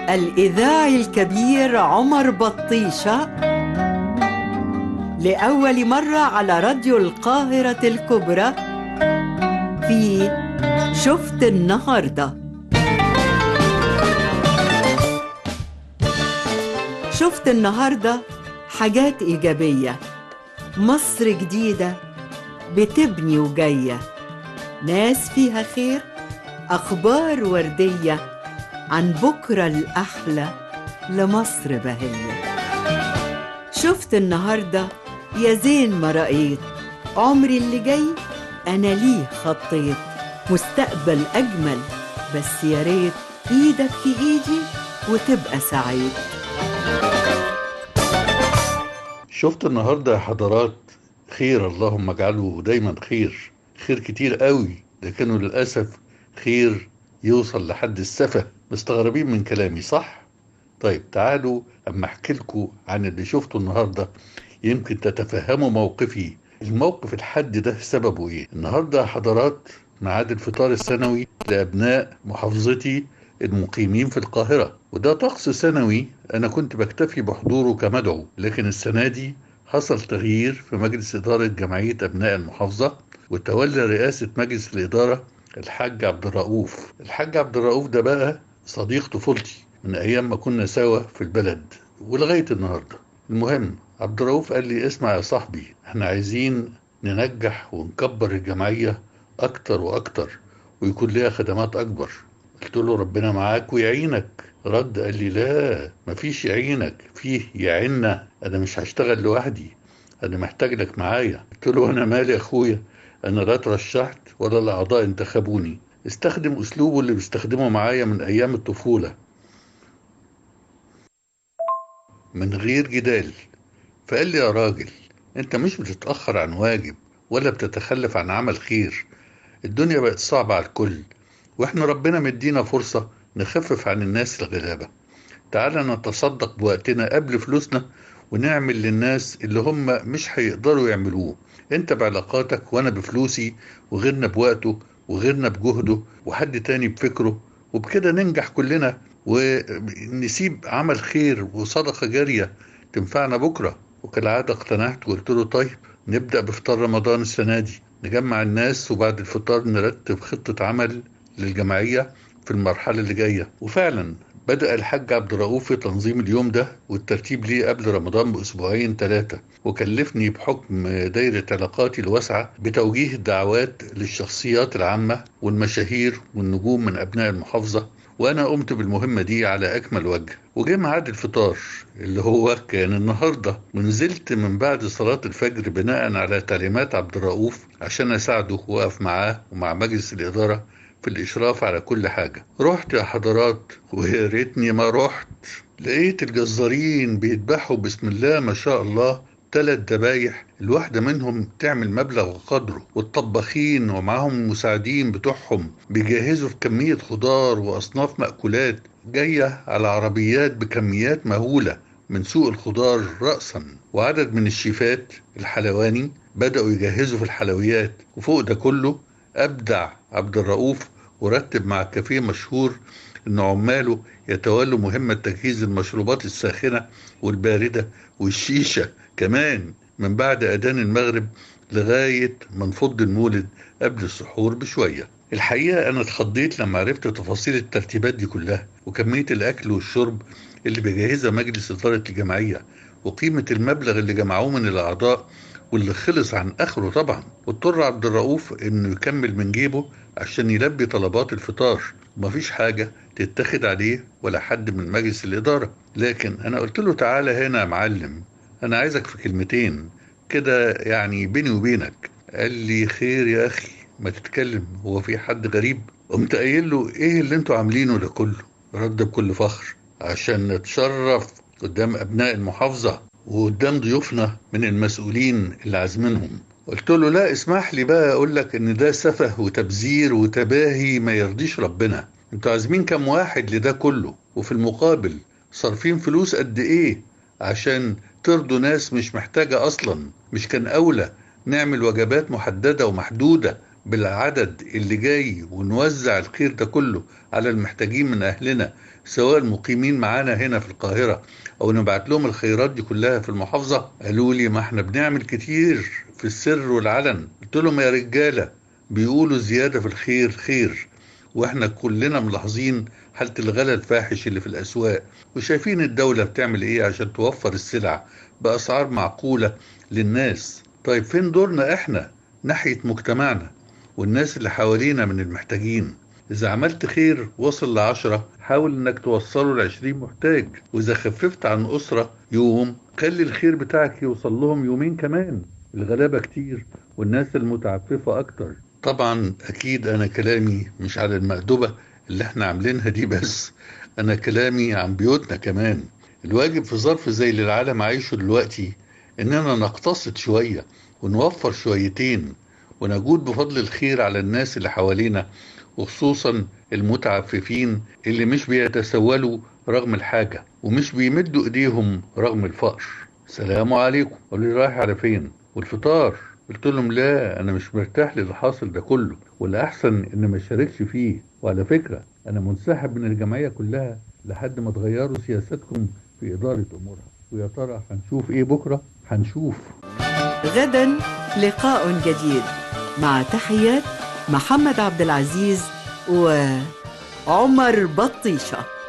الإذاعي الكبير عمر بطيشة لأول مرة على راديو القاهرة الكبرى في شفت النهارده شفت النهارده حاجات إيجابية مصر جديدة بتبني وجاية ناس فيها خير أخبار وردية عن بكرة الأحلى لمصر بهية شفت النهاردة يا زين ما رأيت عمري اللي جاي أنا ليه خطيت مستقبل أجمل بس يا ريت إيدك في إيدي وتبقى سعيد شفت النهاردة يا حضرات خير اللهم اجعله دايما خير خير كتير قوي لكنه للأسف خير يوصل لحد السفة مستغربين من كلامي صح؟ طيب تعالوا أما أحكي لكم عن اللي شفته النهاردة يمكن تتفهموا موقفي الموقف الحد ده سببه إيه؟ النهاردة يا حضرات ميعاد الفطار السنوي لأبناء محافظتي المقيمين في القاهرة وده طقس سنوي أنا كنت بكتفي بحضوره كمدعو لكن السنة دي حصل تغيير في مجلس إدارة جمعية أبناء المحافظة وتولى رئاسة مجلس الإدارة الحاج عبد الرؤوف الحاج عبد الرؤوف ده بقى صديق طفولتي من أيام ما كنا سوا في البلد ولغاية النهاردة المهم عبد الرؤوف قال لي اسمع يا صاحبي احنا عايزين ننجح ونكبر الجمعية أكتر وأكتر ويكون ليها خدمات أكبر قلت له ربنا معاك ويعينك رد قال لي لا مفيش يعينك فيه يعيننا انا مش هشتغل لوحدي انا محتاج لك معايا قلت له انا مالي اخويا انا لا ترشحت ولا الاعضاء انتخبوني استخدم اسلوبه اللي بيستخدمه معايا من ايام الطفوله من غير جدال فقال لي يا راجل انت مش بتتاخر عن واجب ولا بتتخلف عن عمل خير الدنيا بقت صعبه على الكل واحنا ربنا مدينا فرصة نخفف عن الناس الغلابة تعال نتصدق بوقتنا قبل فلوسنا ونعمل للناس اللي هم مش هيقدروا يعملوه انت بعلاقاتك وانا بفلوسي وغيرنا بوقته وغيرنا بجهده وحد تاني بفكره وبكده ننجح كلنا ونسيب عمل خير وصدقة جارية تنفعنا بكرة وكالعادة اقتنعت وقلت له طيب نبدأ بفطار رمضان السنة دي نجمع الناس وبعد الفطار نرتب خطة عمل للجمعية في المرحلة اللي جاية وفعلا بدأ الحاج عبد الرؤوف في تنظيم اليوم ده والترتيب ليه قبل رمضان بأسبوعين ثلاثة وكلفني بحكم دايرة علاقاتي الواسعة بتوجيه الدعوات للشخصيات العامة والمشاهير والنجوم من أبناء المحافظة وأنا قمت بالمهمة دي على أكمل وجه وجه ميعاد الفطار اللي هو كان النهاردة ونزلت من بعد صلاة الفجر بناء على تعليمات عبد الرؤوف عشان أساعده وأقف معاه ومع مجلس الإدارة في الإشراف على كل حاجة رحت يا حضرات ويا ريتني ما رحت لقيت الجزارين بيذبحوا بسم الله ما شاء الله ثلاث ذبايح الواحدة منهم تعمل مبلغ وقدره والطباخين ومعاهم المساعدين بتوعهم بيجهزوا في كمية خضار وأصناف مأكولات جاية على عربيات بكميات مهولة من سوق الخضار رأسا وعدد من الشيفات الحلواني بدأوا يجهزوا في الحلويات وفوق ده كله أبدع عبد الرؤوف ورتب مع كافيه مشهور إن عماله يتولوا مهمة تجهيز المشروبات الساخنة والباردة والشيشة كمان من بعد أذان المغرب لغاية ما نفض المولد قبل السحور بشوية الحقيقة أنا اتخضيت لما عرفت تفاصيل الترتيبات دي كلها وكمية الأكل والشرب اللي بيجهزها مجلس إدارة الجمعية وقيمة المبلغ اللي جمعوه من الأعضاء واللي خلص عن اخره طبعا واضطر عبد الرؤوف انه يكمل من جيبه عشان يلبي طلبات الفطار ومفيش حاجة تتخذ عليه ولا حد من مجلس الإدارة لكن أنا قلت له تعالى هنا يا معلم أنا عايزك في كلمتين كده يعني بيني وبينك قال لي خير يا أخي ما تتكلم هو في حد غريب قمت قايل له إيه اللي أنتوا عاملينه ده كله رد بكل فخر عشان نتشرف قدام أبناء المحافظة وقدام ضيوفنا من المسؤولين اللي عازمينهم قلت له لا اسمح لي بقى اقول لك ان ده سفه وتبذير وتباهي ما يرضيش ربنا انتوا عازمين كام واحد لده كله وفي المقابل صارفين فلوس قد ايه عشان ترضوا ناس مش محتاجة اصلا مش كان اولى نعمل وجبات محددة ومحدودة بالعدد اللي جاي ونوزع الخير ده كله على المحتاجين من أهلنا سواء المقيمين معانا هنا في القاهرة أو نبعت لهم الخيرات دي كلها في المحافظة قالوا لي ما احنا بنعمل كتير في السر والعلن قلت لهم يا رجالة بيقولوا زيادة في الخير خير واحنا كلنا ملاحظين حالة الغلاء الفاحش اللي في الأسواق وشايفين الدولة بتعمل ايه عشان توفر السلع بأسعار معقولة للناس طيب فين دورنا احنا ناحية مجتمعنا والناس اللي حوالينا من المحتاجين إذا عملت خير وصل لعشرة حاول إنك توصله لعشرين محتاج وإذا خففت عن أسرة يوم خلي الخير بتاعك يوصل لهم يومين كمان الغلابة كتير والناس المتعففة أكتر طبعا أكيد أنا كلامي مش على المأدبة اللي احنا عاملينها دي بس أنا كلامي عن بيوتنا كمان الواجب في ظرف زي اللي العالم عايشه دلوقتي إننا نقتصد شوية ونوفر شويتين ونجود بفضل الخير على الناس اللي حوالينا وخصوصا المتعففين اللي مش بيتسولوا رغم الحاجة ومش بيمدوا ايديهم رغم الفقر سلام عليكم قالوا لي رايح على فين والفطار قلت لهم لا انا مش مرتاح للي حاصل ده كله والاحسن ان ما اشاركش فيه وعلى فكرة انا منسحب من الجمعية كلها لحد ما تغيروا سياستكم في ادارة امورها ويا ترى هنشوف ايه بكرة هنشوف غدا لقاء جديد مع تحيات محمد عبد العزيز وعمر بطيشه